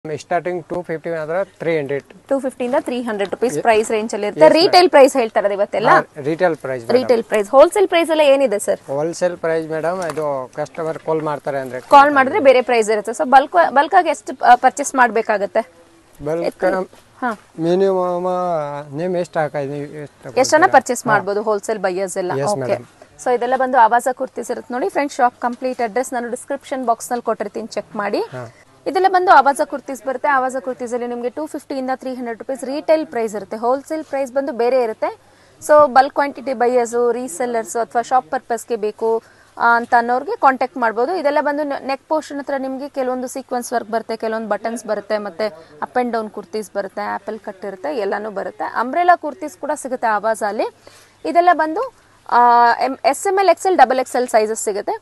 Starting two fifty ಆದ್ರೆ three hundred two ಫಿಫ್ಟಿಯಿಂದ three hundred rupees price range ಅಲ್ಲಿ ಇರುತ್ತೆ ರಿಟೇಲ್ ಪ್ರೈಸ್ ಹೇಳ್ತಾರೆ ಇವತ್ತೆಲ್ಲ retail price retail price wholesale price ಎಲ್ಲ ಏನಿದೆ ಸರ್ ಹೋಲ್ಸೇಲ್ ಪ್ರೈಸ್ ಮೇಡಮ್ ಇದು ಕಸ್ಟಮರ್ ಕಾಲ್ ಮಾಡ್ತಾರೆ ಅಂದ್ರೆ ಕಾಲ್ ಮಾಡಿದ್ರೆ ಬೇರೆ ಪ್ರೈಸ್ ಇರುತ್ತೆ ಸೊ ಬಲ್ಕ್ ಬಲ್ಕ್ ಆಗಿ ಎಷ್ಟು ಪರ್ಚೇಸ್ ಮಾಡ್ಬೇಕಾಗತ್ತೆ ಬಲ್ಕ್ ಹಾ ಮಿನಿಮಮ್ ನೇಮ್ ಎಷ್ಟು ಹಾಕಿದ್ವಿ ಎಷ್ಟು ಎಷ್ಟನ್ನ ಪರ್ಚೇಸ್ ಮಾಡ್ಬೋದು ಹೋಲ್ಸೇಲ್ ಬೈಯರ್ಸ್ ಎಲ್ಲ ಓಕೆ ಸೊ ಇದೆಲ್ಲ ಬಂದು ಆವಾಸ ಕುರ್ತೀಸ್ ಇರುತ್ತೆ ನೋಡಿ ಫ್ರೆಂಡ್ಸ್ ಶಾಪ್ ಕಂಪ್ಲೀಟ್ ಅಡ್ರೆಸ್ ನಾನು ಡಿಸ್ಕ್ರಿಪ್ಷನ್ ಬಾಕ್ಸ್ ನಲ್ಲಿ ಕೊಟ್ಟಿರ್ತೀನಿ ಚೆಕ್ ಮಾಡಿ ಇದೆಲ್ಲ ಬಂದು ಆವಾಸ ಕುರ್ತೀಸ್ ಬರುತ್ತೆ ಆವಾಸ ಕುರ್ತೀಸ್ ಅಲ್ಲಿ ನಿಮಗೆ ಟೂ ಫಿಫ್ಟಿಯಿಂದ three hundred rupees retail price ಇರುತ್ತೆ ಹೋಲ್ಸೇಲ್ ಪ್ರೈಸ್ ಬಂದು ಬೇರೆ ಇರುತ್ತೆ so bulk quantity buyers resellers ಅಥವಾ ಶಾಪ್ ಪರ್ಪಸ್ಗೆ ಬೇಕು ಆ, ಅಂತ ಅನ್ನೋರಿಗೆ ಕಾಂಟ್ಯಾಕ್ಟ್ ಮಾಡ್ಬೋದು ಇದೆಲ್ಲ ಬಂದು ನೆಕ್ ಪೋರ್ಷನ್ ಹತ್ರ ನಿಮಗೆ ಕೆಲವೊಂದು ಸೀಕ್ವೆನ್ಸ್ ವರ್ಕ್ ಬರುತ್ತೆ ಕೆಲವೊಂದು ಬಟನ್ಸ್ ಬರುತ್ತೆ ಮತ್ತೆ ಅಪ್ ಅಂಡ್ ಡೌನ್ ಕುರ್ತೀಸ್ ಬರುತ್ತೆ ಆಪಲ್ ಕಟ್ ಇರುತ್ತೆ ಎಲ್ಲಾನು ಬರುತ್ತೆ ಅಂಬ್ರೆಲಾ ಕುರ್ತೀಸ್ ಕೂಡ ಸಿಗುತ್ತೆ ಆವಾಜ್ ಅಲ್ಲಿ ಇದೆಲ್ಲ ಬಂದು S M L XL double XL sizes ಸಿಗುತ್ತೆ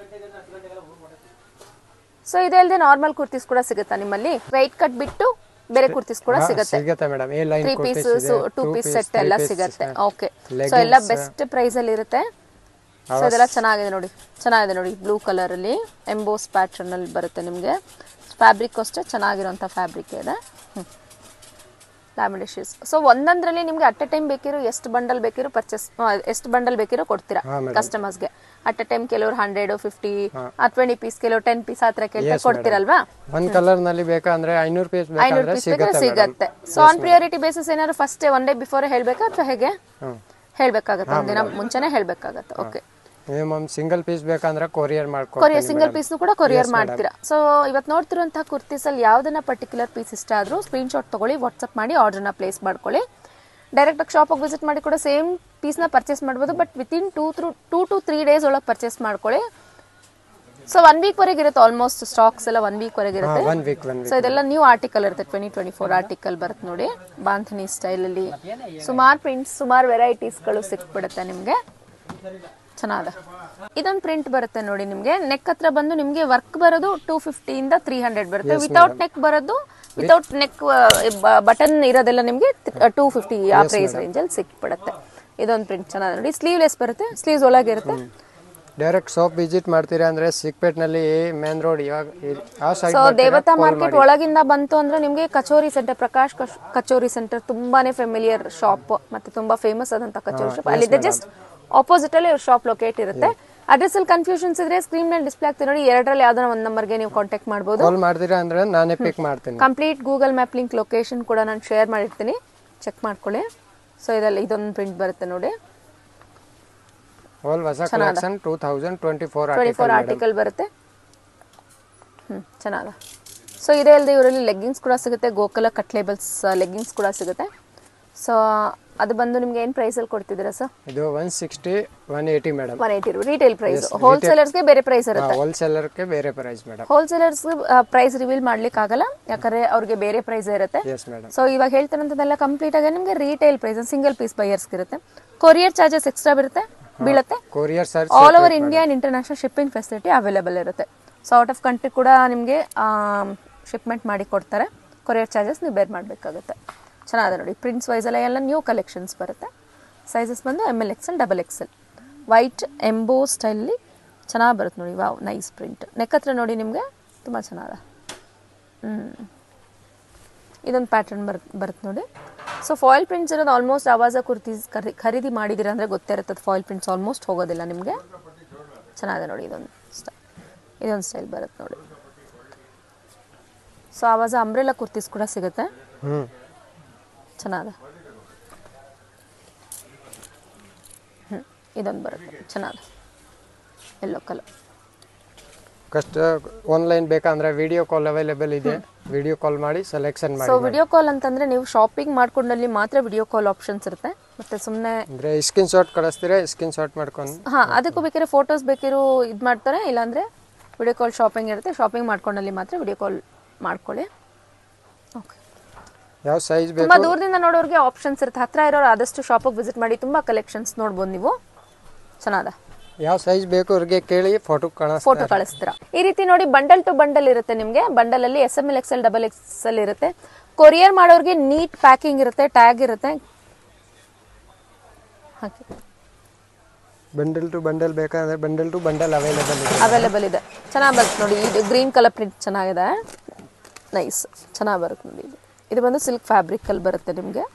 ಸೊ ಇದೆ ಅಲ್ಲದೆ ನಾರ್ಮಲ್ ಕುರ್ತೀಸ್ ಕೂಡ ಸಿಗುತ್ತಾ ನಿಮ್ಮಲ್ಲಿ ವೈಟ್ ಕಟ್ ಬಿಟ್ಟು ಬೇರೆ ಕುರ್ತೀಸ್ ಕೂಡ ಸಿಗುತ್ತೆ ಸಿಗುತ್ತೆ ಮೇಡಮ್ ಈ line three piece two piece set ಎಲ್ಲ ಸಿಗುತ್ತೆ ಓಕೆ ಸೊ ಎಲ್ಲ ಬೆಸ್ಟ್ ಪ್ರೈಸ್ ಅಲ್ಲಿ ಇರುತ್ತೆ ಸೊ ಇದೆಲ್ಲ ಚೆನ್ನಾಗಿದೆ ನೋಡಿ ಚೆನ್ನಾಗಿದೆ ನೋಡಿ ಬ್ಲೂ ಕಲರ್ ಅಲ್ಲಿ ಎಂಬೋಸ್ ಪ್ಯಾಟರ್ನ್ ಅಲ್ಲಿ ಬರುತ್ತೆ ನಿಮಗೆ ಫ್ಯಾಬ್ರಿಕ್ ಅಷ್ಟೇ ಚೆನ್ನಾಗಿರೋಂಥ ಫ್ಯಾಬ್ರಿಕ್ ಇದೆ ಲ್ಯಾಮಿನೇಷನ್ಸ್ ಸೊ ಒಂದೊಂದ್ರಲ್ಲಿ ನಿಮ್ಗೆ ಅಟ್ ಎ ಟೈಮ್ ಬೇಕಿರೋ ಎಷ್ಟು ಬಂಡಲ್ ಬೇಕಿರೋ ಪರ್ಚೇಸ್ ಎಷ್ಟು ಬಂಡಲ್ ಬೇಕಿರೋ ಕೊಡ್ತೀರಾ ಕಸ್ಟಮರ್ಸ್ಗೆ ಅಟ್ ಎ ಟೈಮ್ ಕೆಲವರು ಹಂಡ್ರೆಡ್ ಫಿಫ್ಟಿ ಟ್ವೆಂಟಿ ಪೀಸ್ ಕೆಲವರು ಟೆನ್ ಪೀಸ್ ಆ ಥರ ಕೇಳ್ತಾ ಕೊಡ್ತೀರಲ್ವಾ ಒಂದ್ ಕಲರ್ ನಲ್ಲಿ ಬೇಕಂದ್ರೆ ಐನೂರು ಪೀಸ್ ಐನೂರು ಬೇಕಂದ್ರೆ ಪೀಸ್ ಬೇಕಾದ್ರೆ ಸಿಗುತ್ತೆ ಸಿಗತ್ತೆ ಸೊ ಆನ್ ಪ್ರಿಯಾರಿಟಿ ಬೇಸಿಸ್ ಏನಾದ್ರು ಫಸ್ಟ್ ಒನ್ ಡೇ ಬಿಫೋರ್ ಹೇಳ್ಬೇಕಾ ಅಥವಾ ಹೇಗೆ ಹ್ಮ್ ಹೇಳ್ಬೇಕಾಗತ್ತೆ ಒಂದಿನ ಮುಂಚೆನೆ ಹೇಳ್ಬೇಕಾಗತ್ತೆ ಓಕೆ ಮಿನಿಮಮ್ ಸಿಂಗಲ್ ಪೀಸ್ ಬೇಕಂದ್ರೆ ಕೊರಿಯರ್ ಮಾಡ್ಕೊ ಕೊರಿಯರ್ ಸಿಂಗಲ್ ಪೀಸ್ ಕೂಡ ಕೊರಿಯರ್ ಮಾಡ್ತೀರಾ ಸೊ ಇವತ್ತು ನೋಡ್ತಿರುವಂತಹ ಕುರ್ತೀಸ್ ಅಲ್ಲಿ ಯಾವ್ದನ್ನ ಪರ್ಟಿಕ್ಯುಲರ್ ಪೀಸ್ ಇಷ್ಟ ಆದ್ರೂ ಸ್ಕ್ರೀನ್ ಶಾಟ್ ತಗೊಳ್ಳಿ ವಾಟ್ಸ್ಆಪ್ ಮಾಡಿ ಆರ್ಡರ್ನ ಪ್ಲೇಸ್ ಮಾಡ್ಕೊಳ್ಳಿ ಡೈರೆಕ್ಟ್ ಆಗಿ ಶಾಪಿಗೆ ವಿಸಿಟ್ ಮಾಡಿ ಕೂಡ ಸೇಮ್ ಪೀಸ್ನ ಪರ್ಚೇಸ್ ಮಾಡ್ಬೋದು but within two through two to three days ಒಳಗೆ ಪರ್ಚೇಸ್ ಮಾಡ್ಕೊಳ್ಳಿ ಸೊ ಒನ್ ವೀಕ್ ವರೆಗೆ ಇರುತ್ತೆ ಆಲ್ಮೋಸ್ಟ್ ಸ್ಟಾಕ್ಸ್ ಎಲ್ಲ ಒನ್ ವೀಕ್ ವರೆಗೆ ಇರುತ್ತೆ ಒನ್ ವೀಕ್ ಒನ್ ಸೊ ಇದೆಲ್ಲ ನ್ಯೂ ಆರ್ಟಿಕಲ್ ಇರುತ್ತೆ ಟ್ವೆಂಟಿ ಟ್ವೆಂಟಿ ಫೋರ್ ಆರ್ಟಿಕಲ್ ಬರುತ್ತೆ ನೋಡಿ ಬಾಂಧನಿ ಸ್ಟೈಲಲ್ಲಿ ಸುಮಾರು ಪ್ರಿಂಟ್ಸ್ ಸುಮಾರು ವೆರೈಟೀಸ್ಗಳು ಸಿಕ್ಬಿಡುತ್ತೆ ನಿಮಗೆ ಚೆನ್ನಾದ ಇದೊಂದು ಪ್ರಿಂಟ್ ಬರುತ್ತೆ ನೋಡಿ ನಿಮಗೆ ನೆಕ್ ಹತ್ರ ಬಂದು ನಿಮಗೆ ವರ್ಕ್ ಬರೋದು ಟೂ ಫಿಫ್ಟಿಯಿಂದ ತ್ರೀ ಹಂಡ್ರೆಡ್ ಬರುತ್ತೆ ವಿತೌಟ್ ನೆಕ್ ಬರೋದು ವಿತೌಟ್ ನೆಕ್ ಬಟನ್ ಇರೋದೆಲ್ಲ ನಿಮಗೆ ಟೂ ಫಿಫ್ಟಿ ಆ ಪ್ರೈಸ್ ರೇಂಜಲ್ಲಿ ಸಿಕ್ಬಿಡುತ್ತೆ ಇದೊಂದು ಪ್ರಿಂಟ್ ಚೆನ್ನಾಗಿದೆ ನೋಡಿ ಸ್ಲೀವ್ಲೆಸ್ ಬರುತ್ತೆ ಸ್ಲೀವ್ಸ್ ಒಳಗಿರುತ್ತೆ ಡೈರೆಕ್ಟ್ ಶಾಪ್ ವಿಸಿಟ್ ಮಾಡ್ತೀರಾ ಅಂದ್ರೆ ಸಿಕ್ಪೇಟ್ನಲ್ಲಿ ಮೇನ್ ರೋಡ್ ಇವಾಗ ಈ- ಆ ಸೈಡ್ ಸೊ ದೇವತಾ ಮಾರ್ಕೆಟ್ ಒಳಗಿಂದ ಬಂತು ಅಂದ್ರೆ ನಿಮಗೆ ಕಚೋರಿ ಸೆಂಟರ್ ಪ್ರಕಾಶ್ ಕಚ್- ಕಚೋರಿ ಸೆಂಟರ್ ತುಂಬಾನೇ ಫೆಮಿಲಿಯರ್ ಶಾಪ್ ಮತ್ತೆ ತುಂಬಾ ಫೇಮಸ್ ಆದಂತ ಕಚೋರಿ ಶಾಪ್ ಅಲ್ಲಿದೆ ಜಸ್ಟ್ ಆಪೋಸಿಟ್ ಅಲ್ಲಿ ಶಾಪ್ ಲೊಕೇಟ್ ಇರುತ್ತೆ ಅಡ್ರೆಸ್ ಅಲ್ಲಿ ಕನ್ಫ್ಯೂಷನ್ಸ್ ಇದ್ರೆ ಸ್ಕ್ರೀನ್ ಮೇಲೆ ಡಿಸ್ಪ್ಲೇ ಆಗ್ತಿದೆ ನೋಡಿ ಎರಡರಲ್ಲಿ ಯಾವ್ದೋ ಒಂದು ನಂಬರ್ಗೆ ನೀವು ಕಾಂಟ್ಯಾಕ್ಟ್ ಮಾಡಬಹುದು ಕಾಲ್ ಮಾಡ್ತೀರಾ ಅಂದ್ರೆ ನಾನೇ ಪಿಕ್ ಮಾಡ್ತೀನಿ complete Google map link location ಕೂಡ ನಾನು ಶೇರ್ ಮಾಡಿರ್ತೀನಿ ಚೆಕ್ ಮಾಡ್ಕೊಳ್ಳಿ ಸೊ ಇದೆಲ್ಲ ಇದೊಂದು ಪ್ರಿಂಟ್ ಬರುತ್ತೆ ನೋಡಿ ಹೋಲ್ ಹೊಸ collection two thousand twenty four twenty four article ಬರುತ್ತೆ ಹ್ಞೂ ಚೆನ್ನಾಗ ಸೊ ಇದೇ ಅಲ್ಲದೆ ಇವರಲ್ಲಿ ಲೆಗ್ಗಿಂಗ್ಸ್ ಕೂಡ ಸಿಗುತ್ತೆ ಗೋಕುಲ ಕಟ್ಲೇಬಲ್ಸ್ ಲೆಗ್ಗಿಂಗ್ಸ್ ಕೂಡ ಸಿಗುತ್ತೆ ಸೊ ಅದು ಬಂದು ನಿಮ್ಗೆ ಏನು ಪ್ರೈಸಲ್ಲಿ ಕೊಡ್ತಿದ್ದೀರಾ ಸರ್ ಇದು one sixty one eighty madam one eighty retail price ಹೋಲ್ಸೇಲರ್ಸ್ಗೆ ಬೇರೆ ಪ್ರೈಸ್ ಇರುತ್ತೆ ಹೋಲ್ಸೇಲರ್ಗೆ ಬೇರೆ ಪ್ರೈಸ್ ಮೇಡಮ್ ಹೋಲ್ಸೇಲರ್ಸ್ಗೆ ಪ್ರೈಸ್ ರಿವೀಲ್ ಮಾಡ್ಲಿಕ್ಕೆ ಆಗಲ್ಲ ಯಾಕಂದ್ರೆ ಅವ್ರಿಗೆ ಬೇರೆ ಪ್ರೈಸ್ ಇರುತ್ತೆ ಎಸ್ ಮೇಡಮ್ ಸೊ ಇವಾಗ ಹೇಳ್ತಾರಂತದೆಲ್ಲ ಕಂಪ್ಲೀಟ್ ಆಗಿ ನಿಮಗೆ ರಿಟೇಲ್ ಪ್ರೈಸ್ ಸಿಂಗಲ್ ಪೀಸ್ ಬೈಯರ್ಸ್ಗೆ ಇರುತ್ತೆ ಕೊರಿಯರ್ ಚಾರ್ಜಸ್ ಎಕ್ಸ್ಟ್ರಾ ಬರುತ್ತೆ ಬೀಳುತ್ತೆ courier search all over India and international shipping facility available ಇರುತ್ತೆ ಸೊ ಔಟ್ ಆಫ್ ಕಂಟ್ರಿ ಕೂಡ ನಿಮಗೆ ಶಿಪ್ಮೆಂಟ್ ಮಾಡಿ ಕೊಡ್ತಾರೆ ಕೊರಿಯರ್ ಚಾರ್ಜಸ್ ನೀವು ಬೇರ್ ಮಾಡಬೇಕಾಗುತ್ತೆ ಚೆನ್ನಾಗಿದೆ ನೋಡಿ ಪ್ರಿಂಟ್ಸ್ ವೈಸ್ ಎಲ್ಲ ಎಲ್ಲ ನ್ಯೂ ಕಲೆಕ್ಷನ್ಸ್ ಬರುತ್ತೆ ಸೈಜಸ್ ಬಂದು M L XL double XL white emboss ಸ್ಟೈಲಲ್ಲಿ ಚೆನ್ನಾಗಿ ಬರುತ್ತೆ ನೋಡಿ ವಾವ್ ನೈಸ್ ಪ್ರಿಂಟ್ ನೆಕ್ ಹತ್ರ ನೋಡಿ ನಿಮಗೆ ತುಂಬ ಚೆನ್ನಾಗಿದೆ ಹ್ಞೂ ಇದೊಂದು ಪ್ಯಾಟರ್ನ್ ಬರ್ ಬರುತ್ತೆ ನೋಡಿ ಸೊ ಫಾಯಿಲ್ ಪ್ರಿಂಟ್ಸ್ ಇರೋದು ಆಲ್ಮೋಸ್ಟ್ ಆವಾಜ ಕುರ್ತೀಸ್ ಖರೀ ಖರೀದಿ ಮಾಡಿದ್ದೀರಾ ಅಂದರೆ ಗೊತ್ತೇ ಇರುತ್ತೆ ಫಾಯಿಲ್ ಪ್ರಿಂಟ್ಸ್ ಆಲ್ಮೋಸ್ಟ್ ಹೋಗೋದಿಲ್ಲ ನಿಮಗೆ ಚೆನ್ನಾಗಿದೆ ನೋಡಿ ಇದೊಂದು ಸ್ಟೈಲ್ ಇದೊಂದು ಸ್ಟೈಲ್ ಬರುತ್ತೆ ನೋಡಿ ಸೊ ಆವಾಜ ಅಂಬ್ರೆಲಾ ಕುರ್ತೀಸ್ ಕೂಡ ಸಿಗುತ್ತೆ ಹ್ಮ್ ಚೆನ್ನಾಗಿದೆ ಹ್ಞೂ ಇದೊಂದು ಬರುತ್ತೆ ಚೆನ್ನಾಗಿದೆ ಎಲ್ಲೋ ಕಲರ್ ಕಷ್ಟ ಆನ್ಲೈನ್ ಬೇಕಂದ್ರೆ ವಿಡಿಯೋ ಕಾಲ್ ಅವೈಲೇಬಲ್ ಇದೆ ವಿಡಿಯೋ ಕಾಲ್ ಮಾಡಿ ಸೆಲೆಕ್ಷನ್ ಸೊ ಮಾಡಿ ವಿಡಿಯೋ ಕಾಲ್ ಅಂತಂದ್ರೆ ನೀವು ಶಾಪಿಂಗ್ ಮಾಡ್ಕೊಂಡಲ್ಲಿ ಮಾತ್ರ ವಿಡಿಯೋ ಕಾಲ್ ಆಪ್ಷನ್ಸ್ ಇರುತ್ತೆ ಮತ್ತೆ ಸುಮ್ಮನೆ ಅಂದ್ರೆ ಸ್ಕ್ರೀನ್ ಶಾಟ್ ಕಳಿಸ್ತೀರಾ ಸ್ಕ್ರೀನ್ ಶಾಟ್ ಮಾಡ್ಕೊಂಡು ಹಾ ಅದಕ್ಕೂ ಬೇಕಿರೋ ಫೋಟೋಸ್ ಬೇಕಿರೋ ಇದು ಮಾಡ್ತಾರೆ ಇಲ್ಲಾಂದ್ರೆ ವಿಡಿಯೋ ಕಾಲ್ ಶಾಪಿಂಗ್ ಇರುತ್ತೆ ಶಾಪಿಂಗ್ ಮಾಡ್ಕೊಂಡಲ್ಲಿ ಮಾತ್ರ ವಿಡಿಯೋ ಕಾಲ್ ಮಾಡ್ಕೊಳ್ಳಿ ಓಕೆ ಯಾವ ಸೈಜ್ ಬೇಕು ತುಂಬಾ ದೂರದಿಂದ ನೋಡೋರಿಗೆ ಆಪ್ಷನ್ಸ್ ಇರುತ್ತೆ ಹತ್ರ ಇರೋರು ಆದಷ್ಟು ಶಾಪಿಗೆ ವಿಸಿಟ್ ಮಾಡಿ ತುಂಬಾ ಕಲೆಕ್ಷನ್ಸ್ ನೋಡ್ಬೋದು ನೀವು ಚೆನ್ನಾದ ಯಾವ ಸೈಜ್ ಬೇಕು ಅವ್ರಿಗೆ ಕೇಳಿ ಫೋಟೋ ಕಳಿಸ್ ಫೋಟೋ ಕಳಿಸ್ತೀರಾ ಈ ರೀತಿ ನೋಡಿ ಬಂಡಲ್ ಟು ಬಂಡಲ್ ಇರುತ್ತೆ ನಿಮಗೆ ಬಂಡಲ್ ಅಲ್ಲಿ S M L X L double X L ಇರುತ್ತೆ ಕೊರಿಯರ್ ಮಾಡೋರಿಗೆ ನೀಟ್ ಪ್ಯಾಕಿಂಗ್ ಇರುತ್ತೆ ಟ್ಯಾಗ್ ಇರುತ್ತೆ ಹಾಕಿ ಬಂಡಲ್ ಟು ಬಂಡಲ್ ಬೇಕಂದ್ರೆ ಬಂಡಲ್ ಟು ಬಂಡಲ್ ಅವೈಲೇಬಲ್ ಇದೆ ಅವೈಲೇಬಲ್ ಇದೆ ಚೆನ್ನಾಗಿ ಬರುತ್ತೆ ನೋಡಿ ಇದು ಗ್ರೀನ್ ಕಲರ್ ಪ್ರಿಂಟ್ ಚೆನ್ನಾಗಿದೆ ನೈಸ್ ಚೆನ್ನಾಗಿ ಬರುತ್ತೆ ನೋಡಿ ಇದು ಇದು ಬಂದು ಸಿಲ್ಕ್ ಫ್ಯಾಬ್ರಿಕಲ್ಲಿ ಬರುತ್ತೆ ನಿಮಗೆ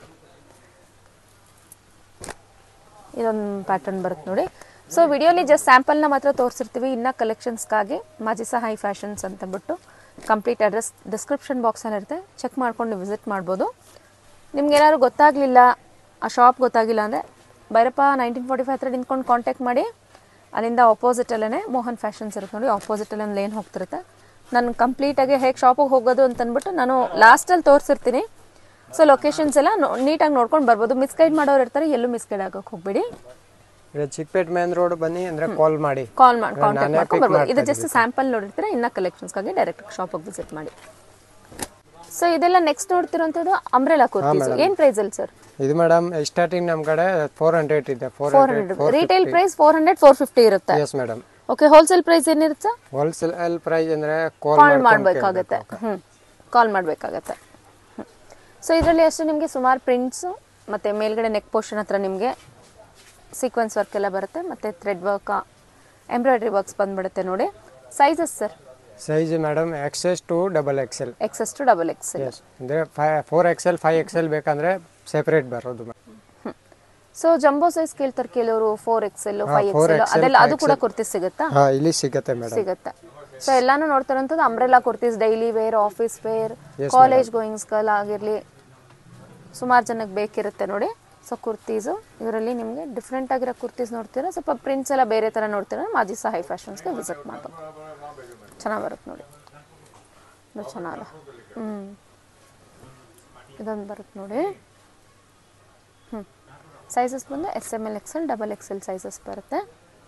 ಇದೊಂದು ಪ್ಯಾಟರ್ನ್ ಬರುತ್ತೆ ನೋಡಿ ಸೊ ವಿಡಿಯೋಲಿ ಜಸ್ಟ್ ಸ್ಯಾಂಪಲ್ನ ಮಾತ್ರ ತೋರಿಸಿರ್ತೀವಿ ಇನ್ನು ಕಲೆಕ್ಷನ್ಸ್ಗಾಗಿ ಮಾಜಿಸಾ ಹೈ ಫ್ಯಾಷನ್ಸ್ ಅಂತಂದ್ಬಿಟ್ಟು ಕಂಪ್ಲೀಟ್ ಅಡ್ರೆಸ್ ಡಿಸ್ಕ್ರಿಪ್ಷನ್ ಬಾಕ್ಸಲ್ಲಿ ಇರುತ್ತೆ ಚೆಕ್ ಮಾಡ್ಕೊಂಡು ವಿಸಿಟ್ ಮಾಡ್ಬೋದು ನಿಮ್ಗೆ ಏನಾದ್ರು ಗೊತ್ತಾಗಲಿಲ್ಲ ಆ ಶಾಪ್ ಗೊತ್ತಾಗಿಲ್ಲ ಅಂದರೆ ಭೈರಪ್ಪ ನೈನ್ಟೀನ್ ಫಾರ್ಟಿ ಫೈವ್ ಹತ್ರ ನಿಂತ್ಕೊಂಡು ಕಾಂಟ್ಯಾಕ್ಟ್ ಮಾಡಿ ಅಲ್ಲಿಂದ ಆಪೋಸಿಟಲ್ಲೇ ಮೋಹನ್ ಫ್ಯಾಷನ್ಸ್ ಇರುತ್ತೆ ನೋಡಿ ಆಪೋಸಿಟಲ್ಲಿ ಒಂದು ಲೇನ್ ಹೋಗ್ತಿರುತ್ತೆ ನಾನು ಕಂಪ್ಲೀಟಾಗಿ ಹೇಗೆ ಶಾಪಿಗೆ ಹೋಗೋದು ಅಂತಂದ್ಬಿಟ್ಟು ನಾನು ಲಾಸ್ಟಲ್ಲಿ ತೋರಿಸಿರ್ತೀನಿ ಸೊ ಲೊಕೇಶನ್ಸ್ ಎಲ್ಲ ನೀಟಾಗಿ ನೋಡ್ಕೊಂಡು ಬರ್ಬೋದು ಮಿಸ್ಗೈಡ್ ಮಾಡೋರು ಇರ್ತಾರೆ ಎಲ್ಲೂ ಮಿಸ್ಗೈಡ್ ಆಗೋಕೆ ಹೋಗ್ಬೇಡಿ ಈಗ ಚಿಕ್ಕಪೇಟ್ ಮೇನ್ ರೋಡ್ ಬನ್ನಿ ಅಂದ್ರೆ ಕಾಲ್ ಮಾಡಿ ಕಾಲ್ ಮಾಡಿ ಕಾಂಟ್ಯಾಕ್ಟ್ ನಾನೇ ಮಾಡ್ಕೊಂಡು pick ಬರ್ಬೋದು ಇದು ಮಾಡ್ತಾ ಜಸ್ಟ್ ಸ್ಯಾಂಪಲ್ ನೋಡಿರ್ತೀರ ಇನ್ನ ಕಲೆಕ್ಷನ್ಸ್ಗಾಗಿ ಡೈರೆಕ್ಟ್ ಶಾಪಿಗೆ ವಿಸಿಟ್ ಮಾಡಿ ಸೊ ಇದೆಲ್ಲ ನೆಕ್ಸ್ಟ್ ನೋಡ್ತಿರೋಂಥದ್ದು ಅಂಬ್ರೆಲಾ ಕುರ್ತೀಸ್ ಏನ್ ಪ್ರೈಸ್ ಅಲ್ಲಿ ಸರ್ ಇದು ಮೇಡಮ್ ಸ್ಟಾರ್ಟಿಂಗ್ ನಮ್ಮ ಕಡೆ ಫೋರ್ ಹಂಡ್ರೆಡ್ ಇದೆ four four hundred hundred retail price four hundred four fifty ಇರುತ್ತೆ yes madam okay wholesale price ಏನಿರುತ್ತೆ ಹೋಲ್ಸೇಲ್ ಪ್ರೈಸ್ ಅಂದ್ರೆ ಕಾಲ್ ಕಾಲ್ ಮಾಡಬೇಕಾಗತ್ತೆ ಹ್ಞೂ ಕಾಲ್ ಮಾಡಬೇಕಾಗತ್ತೆ ಸೊ ಇದರಲ್ಲಿ ಅಷ್ಟೇ ನಿಮಗೆ ಸುಮಾರು ಪ್ರಿಂಟ್ಸು ಮತ್ತು ಮೇಲ್ಗಡೆ ನೆಕ್ ಪೋರ್ಷನ್ ಹತ್ರ ನಿಮಗೆ ಸೀಕ್ವೆನ್ಸ್ ವರ್ಕ್ ಎಲ್ಲ ಬರುತ್ತೆ ಮತ್ತು ಥ್ರೆಡ್ ವರ್ಕ್ ಎಂಬ್ರಾಯ್ಡ್ರಿ ವರ್ಕ್ಸ್ ಬಂದ್ಬಿಡುತ್ತೆ ನೋಡಿ sizes sir size madam XS to double XL XS to double X S ಅಂದ್ರೆ ಫೈ ಫೋರ್ ಎಕ್ಸೆಲ್ ಫೈವ್ ಎಕ್ಸೆಲ್ ಬೇಕಂದ್ರೆ ಸೆಪರೇಟ್ ಬರೋದು madam. ಸೊ ಜಂಬೋ ಸೈಜ್ ಕೇಳ್ತಾರೆ ಕೆಲವರು four XL five four XL XL, ಅದೆಲ್ಲ ಅದು five ಕೂಡ XL. ಕುರ್ತಿ ಸಿಗುತ್ತಾ ಹಾ ಇಲ್ಲಿ ಸಿಗತ್ತೆ ಮೇಡಮ್ ಸಿಗುತ್ತೆ ಸೊ ಎಲ್ಲಾನು ನೋಡ್ತಾರಂಥದ್ದು umbrella kurtis daily wear office wear college ಗೋಯಿಂಗ್ಸ್ಗೆಲ್ಲ ಆಗಿರಲಿ ಸುಮಾರು ಜನಕ್ಕೆ ಬೇಕಿರುತ್ತೆ ನೋಡಿ ಸೊ ಕುರ್ತೀಸು ಇದರಲ್ಲಿ ನಿಮಗೆ ಡಿಫ್ರೆಂಟ್ ಆಗಿರೋ ಕುರ್ತೀಸ್ ನೋಡ್ತೀರಾ ಸ್ವಲ್ಪ ಪ್ರಿಂಟ್ಸ್ ಎಲ್ಲ ಬೇರೆ ಥರ ನೋಡ್ತೀರಾ ಮಾಜಿ ಹೈ ಫ್ಯಾಷನ್ಸ್ಗೆ ವಿಸಿಟ್ ಮಾಡ್ಬೋದು ಚೆನ್ನಾಗಿ ಬರುತ್ತೆ ನೋಡಿ ಇದು ಚೆನ್ನಾಗಲ್ಲ ಹ್ಞೂ ಇದೊಂದು ಬರುತ್ತೆ ನೋಡಿ ಹ್ಞೂ ಸೈಜಸ್ ಬಂದು S M L XL double XL sizes ಬರುತ್ತೆ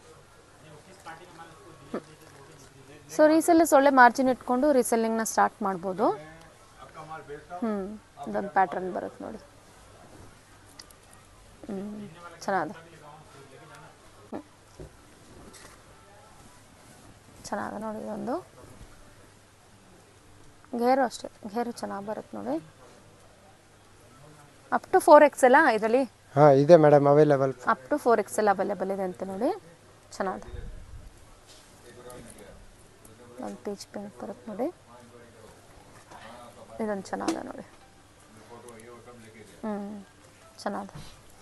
ಸೊ ರೀಸೆಲ್ಲರ್ಸ್ ಒಳ್ಳೆ ಮಾರ್ಜಿನ್ ಇಟ್ಕೊಂಡು ರೀಸೆಲ್ಲಿಂಗ್ನ ಸ್ಟಾರ್ಟ್ ಮಾಡ್ಬೋದು ಹ್ಞೂ ಇದೊಂದು ಪ್ಯಾಟ್ರನ್ ಬರುತ್ತೆ ನೋಡಿ ಹ್ಞೂ ಚೆನ್ನಾಗಿದೆ ಹ್ಮ್. ಚೆನ್ನಾಗಿದೆ ನೋಡಿ ಇದೊಂದು ಗೇರು ಅಷ್ಟೇ ಗೇರು ಚೆನ್ನಾಗಿ ಬರುತ್ತೆ ನೋಡಿ ಅಪ್ ಟು ಫೋರ್ ಎಕ್ಸ್ ಎಲ್ಲ ಇದರಲ್ಲಿ ಹಾ ಇದೆ madam available up to four X L available ಇದೆ ಅಂತ ನೋಡಿ ಚೆನ್ನಾಗಿದೆ ಒಂದು ಪೀಚ್ ಪಿಂಕ್ ಬರುತ್ತೆ ನೋಡಿ ಇದೊಂದು ಚೆನ್ನಾಗಿದೆ ನೋಡಿ ಹ್ಞೂ ಚೆನ್ನಾಗಿದೆ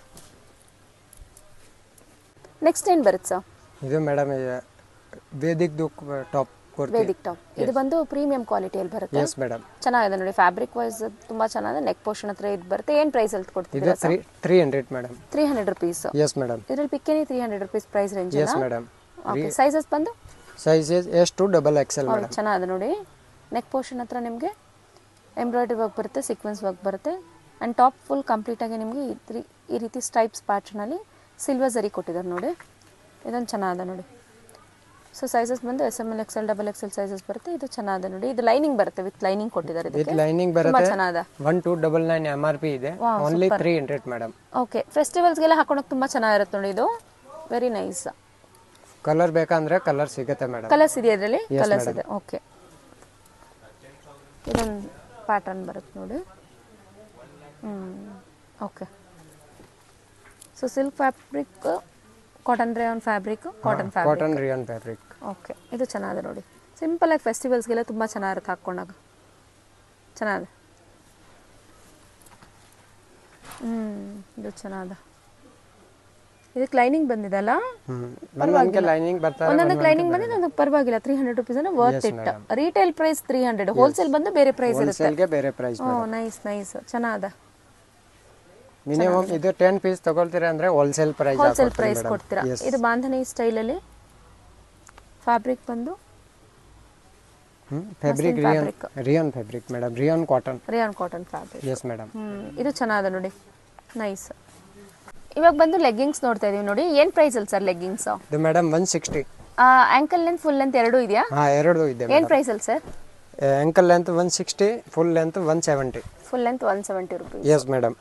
ನೆಕ್ಸ್ಟ್ ಏನು ಬರುತ್ತೆ ಸರ್ ಇದು ಮೇಡಮ್ ವೇದಿಕ್ದು ಟಾಪ್ ಕೊಡ್ತೀವಿ ವೇದಿಕ್ ಟಾಪ್ ಇದು ಬಂದು ಪ್ರೀಮಿಯಂ ಕ್ವಾಲಿಟಿಯಲ್ಲಿ ಬರುತ್ತೆ ಎಸ್ ಮೇಡಮ್ ಚೆನ್ನಾಗಿದೆ ನೋಡಿ ಫ್ಯಾಬ್ರಿಕ್ ವೈಸ್ ತುಂಬ ಚೆನ್ನಾಗಿದೆ ನೆಕ್ ಪೋರ್ಷನ್ ಹತ್ರ ಇದು ಬರುತ್ತೆ ಏನು ಪ್ರೈಸಲ್ಲಿ ಇದು ಕೊಡ್ತಿದ್ದೀರಾ three three hundred madam three hundred rupees yes madam ಇದರಲ್ಲಿ ಪಿಕ್ಕೇನಿ three hundred rupees price range yes madam okay sizes ಬಂದು size S to double XL ಹೌದು ಮೇಡಮ್ ಚೆನ್ನಾಗಿದೆ ನೋಡಿ ನೆಕ್ ಪೋರ್ಷನ್ ಹತ್ರ ನಿಮಗೆ ಎಂಬ್ರಾಯ್ಡ್ರಿ ವರ್ಕ್ ಬರುತ್ತೆ ಸೀಕ್ವೆನ್ಸ್ ವರ್ಕ್ ಬರುತ್ತೆ ಆ್ಯಂಡ್ ಟಾಪ್ ಫುಲ್ ಕಂಪ್ಲೀಟಾಗಿ ನಿಮಗೆ ಈ ತ್ರೀ ಈ ರೀತಿ ಸ್ಟೈಪ್ಸ್ ಪ್ಯಾಟ್ರನಲ್ಲಿ ಸಿಲ್ವರ್ ಜರಿ ಕೊಟ್ಟಿದ್ದಾರೆ ನೋಡಿ ಇದೊಂದು ಚೆನ್ನಾಗಿದೆ ನೋಡಿ ಸೊ ಸೈಜಸ್ ಬಂದು S M L XL double XL sizes ಬರುತ್ತೆ ಇದು ಚೆನ್ನಾಗಿದೆ ನೋಡಿ ಇದು ಲೈನಿಂಗ್ ಬರುತ್ತೆ ವಿತ್ ಲೈನಿಂಗ್ ಕೊಟ್ಟಿದ್ದಾರೆ ವಿತ್ ಇದಕ್ಕೆ ಲೈನಿಂಗ್ ತುಂಬ ಬರುತ್ತೆ ಚೆನ್ನಾಗಿದೆ one two double nine M R P ಇದೆ Wow, only three hundred madam okay ಫೆಸ್ಟಿವಲ್ಸ್ಗೆಲ್ಲ ಹಾಕೊಳಕ್ಕೆ ತುಂಬ ಚೆನ್ನಾಗಿರುತ್ತೆ ನೋಡಿ ಇದು ವೆರಿ ನೈಸ್ ಕಲರ್ ಬೇಕಂದ್ರೆ ಕಲರ್ ಸಿಗುತ್ತೆ ಮೇಡಮ್ ಕಲರ್ಸ್ ಇದೆಯಾ ಇದರಲ್ಲಿ Yes, ಕಲರ್ಸ್ madam. ಇದೆ ಓಕೆ ಇದೊಂದು ಪ್ಯಾಟರ್ನ್ ಬರುತ್ತೆ ನೋಡಿ ಹ್ಞೂ okay so silk fabric cotton rayon fabric cotton fabric cotton rayon fabric okay ಇದು ಚೆನ್ನಾಗಿದೆ ನೋಡಿ ಸಿಂಪಲಾಗಿ ಫೆಸ್ಟಿವಲ್ಸ್ಗೆಲ್ಲ ತುಂಬ ಚೆನ್ನಾಗಿರುತ್ತೆ ಹಾಕ್ಕೊಂಡಾಗ ಚೆನ್ನಾಗಿದೆ ಹ್ಞೂ ಇದು ಚೆನ್ನಾಗಿದೆ ಇದಕ್ಕೆ ಲೈನಿಂಗ್ ಬಂದಿದಲ್ಲ ಹ್ಮ್ ಒಂದೊಂದಕ್ಕೆ ಲೈನಿಂಗ್ ಬರ್ತಾರೆ ಒಂದೊಂದಕ್ಕೆ ಲೈನಿಂಗ್ ಬಂದಿದೆ ಅದಕ್ಕೆ ಪರವಾಗಿಲ್ಲ ತ್ರೀ ಹಂಡ್ರೆಡ್ ರುಪೀಸ್ ಅಂದ್ರೆ worth it retail price three hundred wholesale ಬಂದು ಬೇರೆ ಪ್ರೈಸ್ ಇರುತ್ತೆ ಹೋಲ್ಸೇಲ್ಗೆ ಬೇರೆ ಪ್ರೈಸ್ ಓ ನೈಸ್ ನೈಸ್ ಚೆನ್ನಾದ ಮಿನಿಮಮ್ ಇದು ಟೆನ್ ಪೀಸ್ ತಗೊಳ್ತೀರಾ ಅಂದ್ರೆ ಹೋಲ್ಸೇಲ್ ಪ್ರೈಸ್ ಹೋಲ್ಸೇಲ್ ಪ್ರೈಸ್ ಕೊಡ್ತೀರಾ ಇದು ಬಾಂಧನಿ ಸ್ಟೈಲಲ್ಲಿ ಫ್ಯಾಬ್ರಿಕ್ ಬಂದು fabric rayon rayon fabric madam rayon cotton rayon cotton fabric yes madam hmm ಇದು ಚೆನ್ನಾಗಿದೆ ನೋಡಿ ನೈಸ್ ಇವಾಗ ಬಂದು ಲೆಗ್ಗಿಂಗ್ಸ್ ನೋಡ್ತಾ ಇದೀವಿ ನೋಡಿ ಏನ್ ಪ್ರೈಸ್ ಅಲ್ಲಿ ಸರ್ ಲೆಗ್ಗಿಂಗ್ಸ್ ಇದು madam one sixty ankle length full length ಎರಡೂ ಇದೆಯಾ ಹಾ ಎರಡು ಇದೆ ಏನ್ ಪ್ರೈಸ್ ಅಲ್ಲಿ sir ankle length one sixty full length one seventy full length one seventy rupees yes madam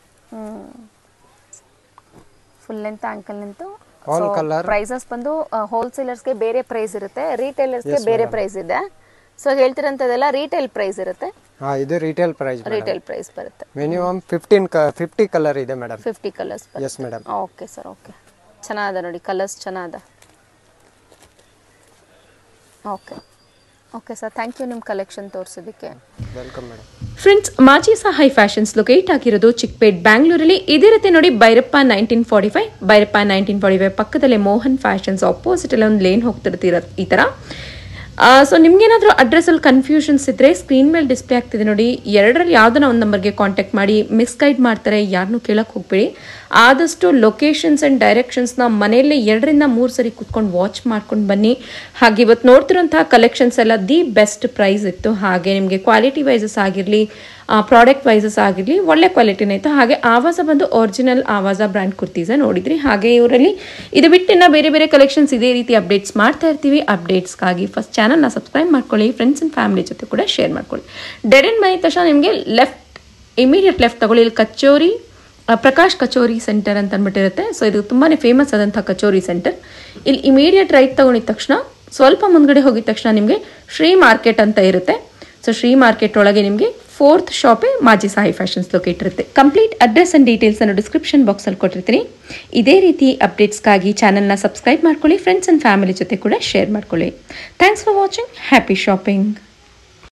full length ankle length All colour. Prices ಬಂದು ಹೋಲ್ಸೇಲರ್ಸ್ಗೆ ಬೇರೆ ಪ್ರೈಸ್ ಇರುತ್ತೆ ರಿಟೇಲರ್ಸ್ಗೆ ಬೇರೆ ಪ್ರೈಸ್ ಇದೆ ಸೊ ಹೇಳ್ತಿರೋಂಥದ್ದೆಲ್ಲ ರಿಟೇಲ್ ಪ್ರೈಸ್ ಇರುತ್ತೆ ಹಾ ಇದು ರಿಟೇಲ್ ಪ್ರೈಸ್ ರಿಟೇಲ್ ಪ್ರೈಸ್ ಬರುತ್ತೆ ಮಿನಿಮಮ್ ಫಿಫ್ಟೀನ್ ಫಿಫ್ಟಿ ಕಲರ್ ಇದೆ madam fifty colours yes madam okay sir okay ಚೆನ್ನಾದ ನೋಡಿ ಕಲರ್ಸ್ ಚೆನ್ನಾದ okay okay sir thank you ನಿಮ್ಮ ಕಲೆಕ್ಷನ್ ತೋರಿಸೋದಕ್ಕೆ welcome madam friends Majisa high fashions locate ಆಗಿರೋದು ಚಿಕ್ಕಪೇಟ್ ಬ್ಯಾಂಗ್ಳೂರಲ್ಲಿ ಇದೇ ರೀತಿ ನೋಡಿ Bhairappa nineteen forty five Bhairappa nineteen forty five ಪಕ್ಕದಲ್ಲೇ ಮೋಹನ್ ಫ್ಯಾಷನ್ಸ್ ಆಪೋಸಿಟ್ ಎಲ್ಲ ಒಂದು ಲೇನ್ ಹೋಗ್ತಿರ್ತೀರ ಈ ಥರ ಸೊ ನಿಮ್ಗೇನಾದರೂ ಅಡ್ರೆಸ್ಸಲ್ಲಿ ಕನ್ಫ್ಯೂಷನ್ಸ್ ಇದ್ದರೆ ಸ್ಕ್ರೀನ್ ಮೇಲೆ ಡಿಸ್ಪ್ಲೇ ಆಗ್ತಿದೆ ನೋಡಿ ಎರಡರಲ್ಲಿ ಯಾವ್ದನ್ನ ಒಂದು ನಂಬರ್ಗೆ ಕಾಂಟ್ಯಾಕ್ಟ್ ಮಾಡಿ ಮಿಸ್ಗೈಡ್ ಮಾಡ್ತಾರೆ ಯಾರನ್ನೂ ಕೇಳಕ್ಕೆ ಹೋಗ್ಬೇಡಿ ಆದಷ್ಟು ಲೊಕೇಶನ್ಸ್ ಆ್ಯಂಡ್ ಡೈರೆಕ್ಷನ್ಸ್ನ ಮನೆಯಲ್ಲೇ ಎರಡರಿಂದ ಮೂರು ಸರಿ ಕುತ್ಕೊಂಡು ವಾಚ್ ಮಾಡ್ಕೊಂಡು ಬನ್ನಿ ಹಾಗೆ ಇವತ್ತು ನೋಡ್ತಿರೋಂತಹ ಕಲೆಕ್ಷನ್ಸ್ ಎಲ್ಲ ದಿ ಬೆಸ್ಟ್ ಪ್ರೈಸ್ ಇತ್ತು ಹಾಗೆ ನಿಮಗೆ ಕ್ವಾಲಿಟಿ ವೈಸಸ್ ಆಗಿರಲಿ ಪ್ರಾಡಕ್ಟ್ ವೈಸಸ್ ಆಗಿರಲಿ ಒಳ್ಳೆ ಕ್ವಾಲಿಟಿನೇ ಇತ್ತು ಹಾಗೆ ಆವಾಸ ಬಂದು ಒರಿಜಿನಲ್ ಆವಾಸ ಬ್ರ್ಯಾಂಡ್ ಕುರ್ತೀಸ ನೋಡಿದ್ರಿ ಹಾಗೆ ಇವರಲ್ಲಿ ಇದು ಬಿಟ್ಟು ಇನ್ನು ಬೇರೆ ಬೇರೆ ಕಲೆಕ್ಷನ್ಸ್ ಇದೇ ರೀತಿ ಅಪ್ಡೇಟ್ಸ್ ಮಾಡ್ತಾ ಇರ್ತೀವಿ ಅಪ್ಡೇಟ್ಸ್ಗಾಗಿ ಫಸ್ಟ್ ಚಾನಲ್ನ ಸಬ್ಸ್ಕ್ರೈಬ್ ಮಾಡ್ಕೊಳ್ಳಿ ಫ್ರೆಂಡ್ಸ್ ಆ್ಯಂಡ್ ಫ್ಯಾಮಿಲಿ ಜೊತೆ ಕೂಡ ಶೇರ್ ಮಾಡ್ಕೊಳ್ಳಿ ಡೆಡ್ ಎಂಡ್ ಬಂದಿದ ತಕ್ಷಣ ನಿಮಗೆ ಲೆಫ್ಟ್ ಇಮಿಡಿಯೇಟ್ ಲೆಫ್ಟ್ ತಗೊಳ್ಳಿ ಇಲ್ಲಿ ಕಚೋರಿ ಆ, ಪ್ರಕಾಶ್ ಕಚೋರಿ ಸೆಂಟರ್ ಅಂತ ಅಂದ್ಬಿಟ್ಟಿರುತ್ತೆ ಸೊ ಇದು ತುಂಬಾ ಫೇಮಸ್ ಆದಂಥ ಕಚೋರಿ ಸೆಂಟರ್ ಇಲ್ಲಿ ಇಮಿಡಿಯೇಟ್ ರೈಟ್ ತಗೊಂಡಿದ ತಕ್ಷಣ ಸ್ವಲ್ಪ ಮುಂದ್ಗಡೆ ಹೋಗಿದ ತಕ್ಷಣ ನಿಮಗೆ ಶ್ರೀ ಮಾರ್ಕೆಟ್ ಅಂತ ಇರುತ್ತೆ ಸೊ ಶ್ರೀ ಮಾರ್ಕೆಟ್ ಒಳಗೆ ನಿಮಗೆ ಫೋರ್ತ್ ಶಾಪೇ ಮಾಜಿ ಸಾಯಿ ಫ್ಯಾಷನ್ಸ್ ಲೊಕೇಟ್ ಇರುತ್ತೆ ಕಂಪ್ಲೀಟ್ ಅಡ್ರೆಸ್ ಆ್ಯಂಡ್ ಡೀಟೇಲ್ಸ್ ಅನ್ನು ಡಿಸ್ಕ್ರಿಪ್ಷನ್ ಬಾಕ್ಸಲ್ಲಿ ಕೊಟ್ಟಿರ್ತೀನಿ ಇದೇ ರೀತಿ ಅಪ್ಡೇಟ್ಸ್ಗಾಗಿ ಚಾನಲ್ನ ಸಬ್ಸ್ಕ್ರೈಬ್ ಮಾಡ್ಕೊಳ್ಳಿ ಫ್ರೆಂಡ್ಸ್ ಆ್ಯಂಡ್ ಫ್ಯಾಮಿಲಿ ಜೊತೆ ಕೂಡ ಶೇರ್ ಮಾಡ್ಕೊಳ್ಳಿ thanks for watching happy shopping